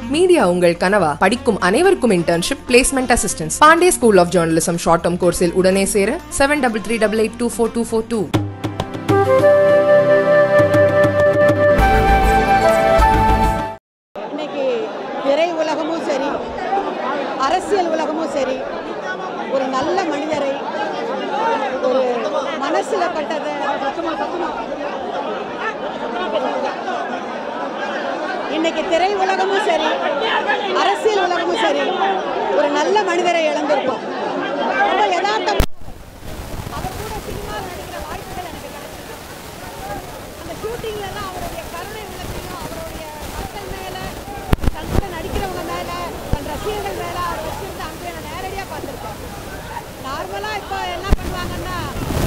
media உங்கள் கனவா படிக்கும் அனைவருக்கும் internship placement assistance Pandey school of journalism short term கோர்ஸில் உடனே சேர seven double three double eight two four two four two இன்னைக்கு திரை உலகமும் சரி அரசியல் உலகமும் சரி ஒரு நல்ல மனிதரை ஒரு மனசுல பட்டதை இன்னைக்கு திரை உலகமும் சரி அரசியல் உலகமும் சரி ஒரு நல்ல மனிதரை இழந்திருக்கோம் ரொம்ப யதார்த்தம் அவர் கூட சினிமாவில் நடிக்கிற வாய்ப்புகள் எனக்கு கிடைச்சது அந்த ஷூட்டிங்லலாம் அவருடைய கருணை உள்ளத்தையும் அவருடைய மக்கள் மேல தன் கூட நடிக்கிறவங்க மேல தன் ரசிகர்கள் மேல அவர் வச்சிருந்த அன்பை நான் நேரடியாக பார்த்துருக்கேன் நார்மலாக இப்போ என்ன பண்ணுவாங்கன்னா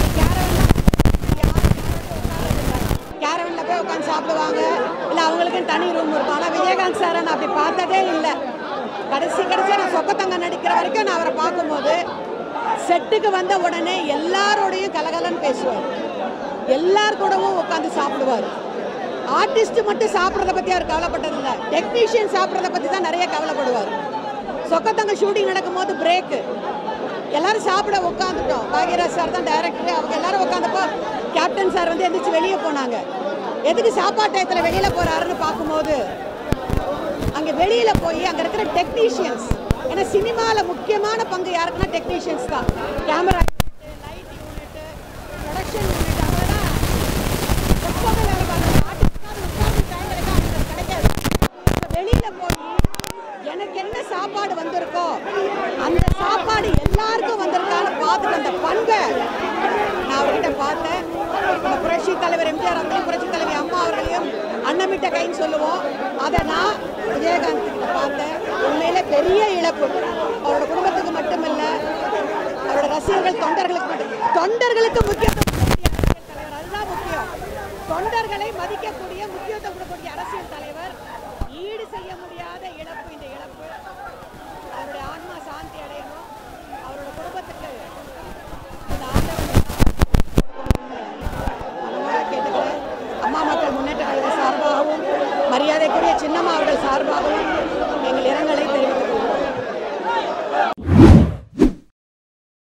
கேரவனில் போய் உட்காந்து சாப்பிடுவாங்க இல்லை அவங்களுக்குன்னு தனி ரூம் இருக்கும் ஆனால் விஜயகாந்த் சாரை நான் அப்படி பார்த்ததே இல்லை கடைசி கடைசியாக நான் சொக்கத்தங்க நடிக்கிற வரைக்கும் நான் அவரை பார்க்கும்போது செட்டுக்கு வந்த உடனே எல்லாரோடையும் கலகலன்னு பேசுவார் எல்லார் கூடவும் உட்காந்து சாப்பிடுவார் ஆர்டிஸ்ட் மட்டும் சாப்பிட்றத பற்றி அவர் கவலைப்பட்டதில்லை டெக்னீஷியன் சாப்பிட்றத பற்றி தான் நிறைய கவலைப்படுவார் சொக்கத்தங்க ஷூட்டிங் நடக்கும்போது பிரேக்கு எல்லாரும் சாப்பிட உட்காந்துட்டோம் பாக்யராஜ் சார் தான் டைரக்டர் அவங்க எல்லாரும் உட்காந்தப்போ கேப்டன் சார் வந்து எந்திரிச்சு வெளியே போனாங்க எதுக்கு சாப்பாட்டு டயத்தில் வெளியில் போகிறாருன்னு பார்க்கும்போது அங்கே வெளியில் போய் அங்கே இருக்கிற டெக்னீஷியன்ஸ் ஏன்னா சினிமாவில் முக்கியமான பங்கு யாருக்குன்னா டெக்னீஷியன்ஸ் தான் camera light unit production unit அவங்கதான் எப்போவுமே வேலை பார்க்குறாங்க ஆர்டிஸ்ட்காக உட்கார்ந்து டைம் கிடைக்க அவங்களுக்கு கிடைக்காது இப்ப வெளியில போய் எனக்கு என்ன சாப்பாடு வந்திருக்கோ அந்த சாப்பாடு எல்லாருக்கும் வந்திருக்கான்னு பார்த்துட்டு அந்த பண்பை நான் அவர்கிட்ட பார்த்தேன் நம்ம புரட்சி தலைவர் எம்ஜிஆர் அவர்களும் புரட்சி தலைவி அம்மா அவர்களையும் அன்னமிட்ட கைன்னு சொல்லுவோம் அதை நான் விஜயகாந்த் கிட்ட பார்த்தேன் உண்மையிலே பெரிய இழப்பு அவரோட குடும்பத்துக்கு மட்டுமில்ல அவரோட ரசிகர்கள் தொண்டர்களுக்கு மட்டும் தொண்டர்களுக்கு முக்கியத்துவம் கொடுக்கக்கூடிய அரசியல் தலைவர் அதுதான் முக்கியம் தொண்டர்களை மதிக்கக்கூடிய முக்கியத்துவம் கொடுக்கக்கூடிய அரசியல் தலைவர் ஈடு செய்ய முடியாத இழப்பு இந்த இழப்பு அவருடைய ஆன்மா சாந்தி அடையணும் அவரோட குடும்பத்துக்கு இந்த ஆண்டவன் அன்பாக கேட்டுக்கிறேன் அம்மா மக்கள் முன்னேற்ற கழக சார்பாகவும் மரியாதைக்குரிய சின்னம்மா அவர்கள் சார்பாகவும் எங்கள் இரங்கலை